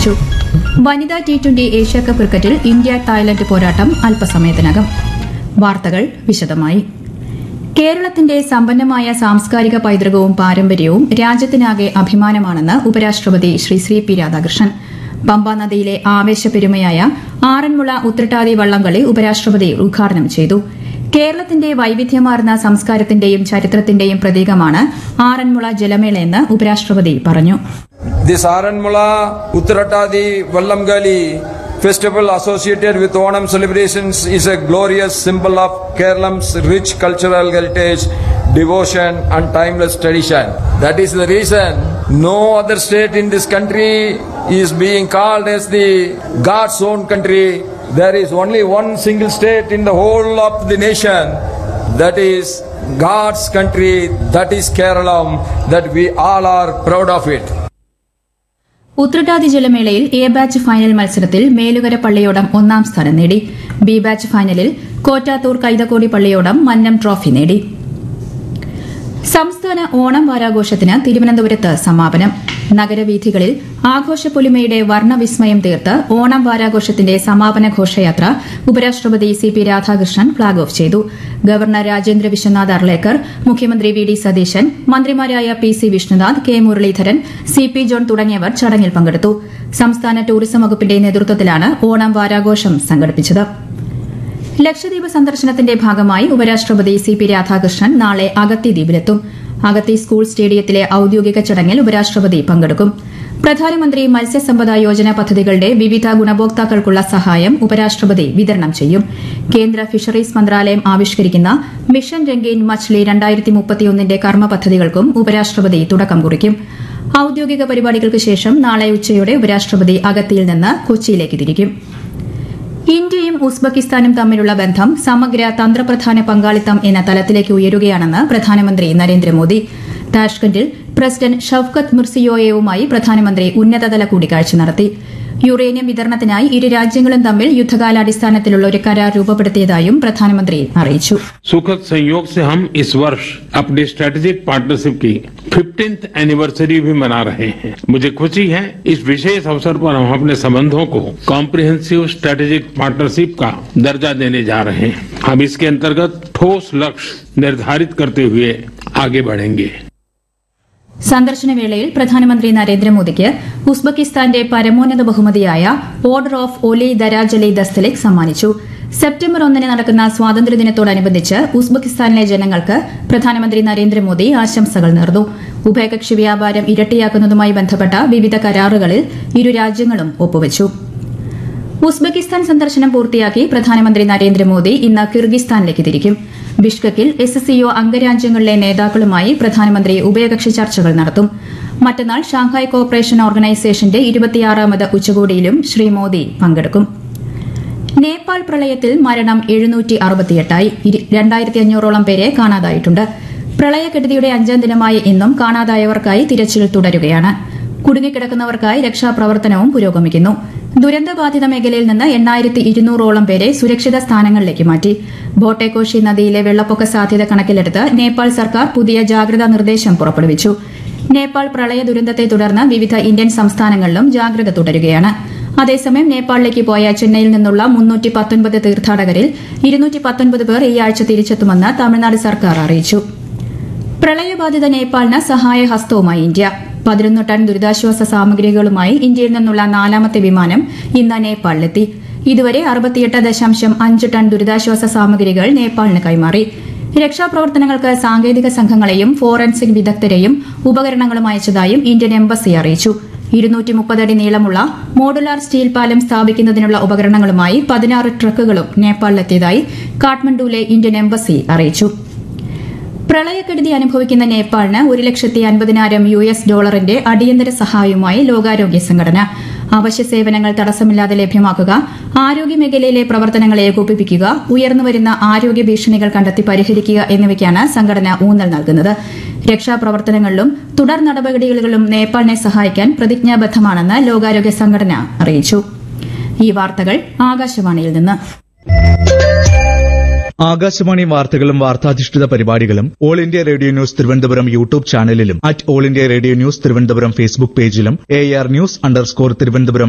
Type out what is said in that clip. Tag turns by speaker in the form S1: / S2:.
S1: പ്രഖ്യാപിച്ചു വനിതാ T twenty Asia cup ക്രിക്കറ്റിൽ ഇന്ത്യ തായ്ലൻഡ് പോരാട്ടം അല്പസമയത്തിനകം വാർത്തകൾ വിശദമായി കേരളത്തിന്റെ സമ്പന്നമായ സാംസ്കാരിക പൈതൃകവും പാരമ്പര്യവും രാജ്യത്തിനാകെ അഭിമാനമാണെന്ന് ഉപരാഷ്ട്രപതി ശ്രീ ശ്രീ പി രാധാകൃഷ്ണൻ പമ്പ നദിയിലെ ആവേശപ്പെരുമയായ ആറന്മുള ഉത്രട്ടാതി വള്ളംകളി ഉപരാഷ്ട്രപതി ഉദ്ഘാടനം ചെയ്തു കേരളത്തിന്റെ വൈവിധ്യമാർന്ന സംസ്കാരത്തിന്റെയും ചരിത്രത്തിന്റെയും പ്രതീകമാണ് ആറന്മുള ജലമേളയെന്ന് ഉപരാഷ്ട്രപതി പറഞ്ഞു
S2: This Aranmula Uttaratadi Vallamgali festival associated with Onam celebrations is a glorious symbol of Kerala's rich cultural heritage, devotion and timeless tradition. That is the reason no other state in this country is being called as the God's own country. There is only one single state in the whole of the nation that is God's country, that is Kerala, that we all are proud of it.
S1: Uthrattathi ജലമേളയിൽ A batch final മത്സരത്തിൽ മേലുകര പള്ളിയോടം ഒന്നാം സ്ഥാനം നേടി B batch ഫൈനലിൽ കോറ്റാത്തൂർ കൈതക്കോടി പള്ളിയോടം Mannam trophy നേടി സംസ്ഥാന ഓണം വാരാഘോഷത്തിന് തിരുവനന്തപുരത്ത് സമാപനം നഗരവീഥികളിൽ ആഘോഷപ്പൊലിമയുടെ വർണ്ണവിസ്മയം തീർത്ത് ഓണം വാരാഘോഷത്തിന്റെ സമാപന ഘോഷയാത്ര ഉപരാഷ്ട്രപതി C P Radhakrishnan flag off ചെയ്തു ഗവർണർ രാജേന്ദ്ര വിശ്വനാഥ് അർലേക്കർ മുഖ്യമന്ത്രി വി ഡി സതീശൻ മന്ത്രിമാരായ P C Vishnunath K Muraleedharan C P John തുടങ്ങിയവർ ചടങ്ങിൽ പങ്കെടുത്തു സംസ്ഥാന ടൂറിസം വകുപ്പിന്റെ നേതൃത്വത്തിലാണ് ഓണം വാരാഘോഷം സംഘടിപ്പിച്ചത് ലക്ഷദ്വീപ് സന്ദർശനത്തിന്റെ ഭാഗമായി ഉപരാഷ്ട്രപതി സി പി രാധാകൃഷ്ണൻ നാളെ അഗത്തി ദ്വീപിലെത്തും അഗത്തി സ്കൂൾ സ്റ്റേഡിയത്തിലെ ഔദ്യോഗിക ചടങ്ങിൽ ഉപരാഷ്ട്രപതി പങ്കെടുക്കും പ്രധാനമന്ത്രി മത്സ്യസമ്പദ യോജന പദ്ധതികളുടെ വിവിധ ഗുണഭോക്താക്കൾക്കുള്ള സഹായം ഉപരാഷ്ട്രപതി വിതരണം ചെയ്യും കേന്ദ്ര ഫിഷറീസ് മന്ത്രാലയം ആവിഷ്കരിക്കുന്ന മിഷൻ രംഗീൻ മച്ച്ലി രണ്ടായിരത്തി മുപ്പത്തിയൊന്നിന്റെ കർമ്മ പദ്ധതികൾക്കും ഉപരാഷ്ട്രപതി തുടക്കം കുറിക്കും ഔദ്യോഗിക പരിപാടികൾക്ക് ശേഷം നാളെ ഉച്ചയോടെ ഉപരാഷ്ട്രപതി അഗത്തിയിൽ നിന്ന് കൊച്ചിയിലേക്ക് തിരിക്കും ഇന്ത്യയും ഉസ്ബെക്കിസ്ഥാനും തമ്മിലുള്ള ബന്ധം സമഗ്ര തന്ത്രപ്രധാന പങ്കാളിത്തം എന്ന തലത്തിലേക്ക് ഉയരുകയാണെന്ന് പ്രധാനമന്ത്രി നരേന്ദ്രമോദി താഷ്കന്റിൽ പ്രസിഡന്റ് ഷൌക്കത്ത് മിർസിയോയേവുമായി പ്രധാനമന്ത്രി ഉന്നതതല കൂടിക്കാഴ്ച നടത്തി യുറേനിയം വിതരണത്തിനായി ഇരു രാജ്യങ്ങളും തമ്മിൽ യുദ്ധകാലാടിസ്ഥാനത്തിലുള്ള ഒരു കരാർ രൂപപ്പെടുത്തിയതായും പ്രധാനമന്ത്രി അറിയിച്ചു
S3: सुखद संयोग से हम इस वर्ष अपनी स्ट्रेटेजिक पार्टनरशिप की 15th एनिवर्सरी भी मना रहे हैं मुझे खुशी है इस विशेष अवसर पर हम अपने संबंधों को कॉम्प्रिहेंसिव स्ट्रेटेजिक पार्टनरशिप का दर्जा देने जा रहे हैं हम इसके अंतर्गत ठोस लक्ष्य निर्धारित करते हुए आगे बढ़ेंगे
S1: സന്ദർശനവേളയിൽ പ്രധാനമന്ത്രി നരേന്ദ്രമോദിക്ക് ഉസ്ബെക്കിസ്ഥാന്റെ പരമോന്നത ബഹുമതിയായ ഓർഡർ ഓഫ് ഒലി ദരാജലി ദസ്തലിക് സമ്മാനിച്ചു സെപ്റ്റംബർ ഒന്നിന് നടക്കുന്ന സ്വാതന്ത്ര്യദിനത്തോടനുബന്ധിച്ച് ഉസ്ബെക്കിസ്ഥാനിലെ ജനങ്ങൾക്ക് പ്രധാനമന്ത്രി നരേന്ദ്രമോദി ആശംസകൾ നേർന്നു ഉഭയകക്ഷി വ്യാപാരം ഇരട്ടിയാക്കുന്നതുമായി ബന്ധപ്പെട്ട വിവിധ കരാറുകളിൽ ഇരു രാജ്യങ്ങളും ഒപ്പുവച്ചു ഉസ്ബെക്കിസ്ഥാൻ സന്ദർശനം പൂർത്തിയാക്കി പ്രധാനമന്ത്രി നരേന്ദ്രമോദി ഇന്ന് കിർഗിസ്ഥാനിലേക്ക് തിരിക്കും ബിഷ്കക്കിൽ എസ് സിഒ അംഗരാജ്യങ്ങളിലെ നേതാക്കളുമായി പ്രധാനമന്ത്രി ഉഭയകക്ഷി ചർച്ചകൾ നടത്തും മറ്റന്നാൾ ഷാങ്ഹായ് കോർപ്പറേഷൻ ഓർഗനൈസേഷന്റെ ഇരുപത്തിയാറാമത് ഉച്ചകോടിയിലും ശ്രീ മോദി പങ്കെടുക്കും നേപ്പാൾ പ്രളയത്തിൽ മരണം എഴുന്നൂറ്റി അറുപത്തിയെട്ടായി രണ്ടായിരത്തി അഞ്ഞൂറോളം പേരെ കാണാതായിട്ടുണ്ട് പ്രളയക്കെടുതിയുടെ അഞ്ചാം ദിനമായ ഇന്നും കാണാതായവർക്കായി തിരച്ചിൽ തുടരുകയാണ് കുടുങ്ങിക്കിടക്കുന്നവർക്കായി രക്ഷാപ്രവർത്തനവും പുരോഗമിക്കുന്നു ദുരന്തബാധിത മേഖലയിൽ നിന്ന് എണ്ണായിരത്തി ഇരുന്നൂറോളം പേരെ സുരക്ഷിത സ്ഥാനങ്ങളിലേക്ക് മാറ്റി ബോട്ടേക്കോഷി നദിയിലെ വെള്ളപ്പൊക്ക സാധ്യത കണക്കിലെടുത്ത് നേപ്പാൾ സർക്കാർ പുതിയ ജാഗ്രതാ നിർദ്ദേശം പുറപ്പെടുവിച്ചു നേപ്പാൾ പ്രളയ ദുരന്തത്തെ തുടർന്ന് വിവിധ ഇന്ത്യൻ സംസ്ഥാനങ്ങളിലും ജാഗ്രത തുടരുകയാണ് അതേസമയം നേപ്പാളിലേക്ക് പോയ ചെന്നൈയിൽ നിന്നുള്ള മുന്നൂറ്റി പത്തൊൻപത് തീർത്ഥാടകരിൽ ഇരുന്നൂറ്റി പത്തൊൻപത് പേർ ഈ ആഴ്ച തിരിച്ചെത്തുമെന്ന് തമിഴ്നാട് സർക്കാർ അറിയിച്ചു പ്രളയബാധിത നേപ്പാളിന് സഹായഹസ്തവുമായി ഇന്ത്യ പതിനൊന്ന് ടൺ ദുരിതാശ്വാസ സാമഗ്രികളുമായി ഇന്ത്യയിൽ നിന്നുള്ള നാലാമത്തെ വിമാനം ഇന്ന് നേപ്പാളിലെത്തി ഇതുവരെ അറുപത്തിയെട്ട് ദശാംശം അഞ്ച് ടൺ ദുരിതാശ്വാസ സാമഗ്രികൾ നേപ്പാളിന് കൈമാറി രക്ഷാപ്രവർത്തനങ്ങൾക്ക് സാങ്കേതിക സംഘങ്ങളെയും ഫോറൻസിക് വിദഗ്ധരെയും ഉപകരണങ്ങളും അയച്ചതായും ഇന്ത്യൻ എംബസി അറിയിച്ചു ഇരുന്നൂറ്റി മുപ്പതടി നീളമുള്ള മോഡുലാർ സ്റ്റീൽ പാലം സ്ഥാപിക്കുന്നതിനുള്ള ഉപകരണങ്ങളുമായി പതിനാറ് ട്രക്കുകളും നേപ്പാളിലെത്തിയതായി കാഠ്മണ്ഡുവിലെ ഇന്ത്യൻ എംബസി അറിയിച്ചു പ്രളയക്കെടുതി അനുഭവിക്കുന്ന നേപ്പാളിന് ഒരു ലക്ഷത്തി അൻപതിനായിരം യു എസ് ഡോളറിന്റെ അടിയന്തര സഹായവുമായി ലോകാരോഗ്യ സംഘടന അവശ്യ സേവനങ്ങൾ തടസ്സമില്ലാതെ ലഭ്യമാക്കുക ആരോഗ്യമേഖലയിലെ പ്രവർത്തനങ്ങളെ ഏകോപിപ്പിക്കുക ഉയർന്നുവരുന്ന ആരോഗ്യ ഭീഷണികൾ കണ്ടെത്തി പരിഹരിക്കുക എന്നിവയ്ക്കാണ് സംഘടന ഊന്നൽ നൽകുന്നത് രക്ഷാപ്രവർത്തനങ്ങളിലും തുടർ നടപടികളിലും നേപ്പാളിനെ സഹായിക്കാൻ പ്രതിജ്ഞാബദ്ധമാണെന്ന് ലോകാരോഗ്യ സംഘടന അറിയിച്ചു ഈ വാർത്തകൾ ആകാശവാണിയിൽ നിന്ന്
S4: ആകാശവാണി വാർത്തകളും വാർത്താധിഷ്ഠിത പരിപാടികളും All India Radio news Thiruvananthapuram YouTube ചാനലിലും at All India Radio news Thiruvananthapuram Facebook പേജിലും A R news underscore Thiruvananthapuram